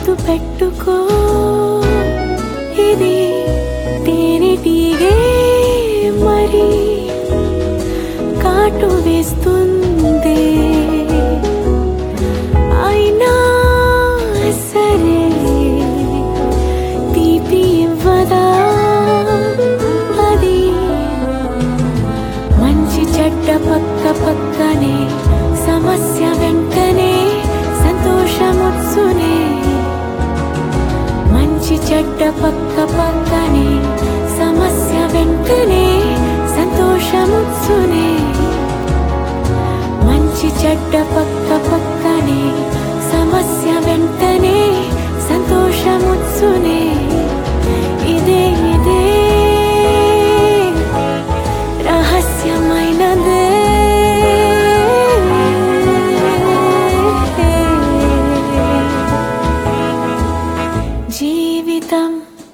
గుర్తు పెట్టుకో ఇది తేనెటీగే మరి కాటు వేస్తుంది అయినా సరే తీపి ఇవ్వదా అది మంచి చెడ్డ పక్క పక్కనే సమస్య వెంటనే సంతోషముచ్చునే మంచి చెడ్డ పక్క పక్కనే సమస్య వెంటనే సంతోషముచ్చునే మంచి చెడ్డ పక్క పక్కనే సమస్య వెంటనే సంతోషముచ్చునే ఇదే ఇదే రహస్యమైనదే జీవితం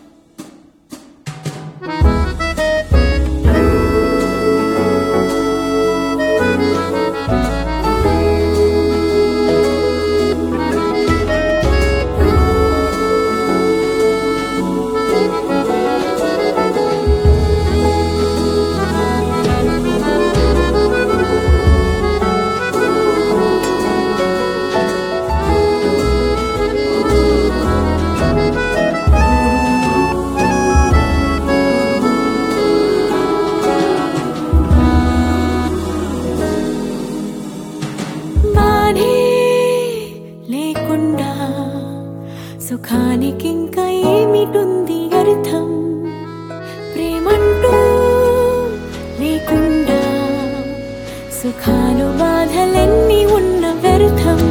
బాధే లేకుండా సుఖానికింకా ఏమిటుంది అర్థం ప్రేమంటూ లేకుండా సుఖాలు బాధలెన్ని ఉన్న వ్యర్థం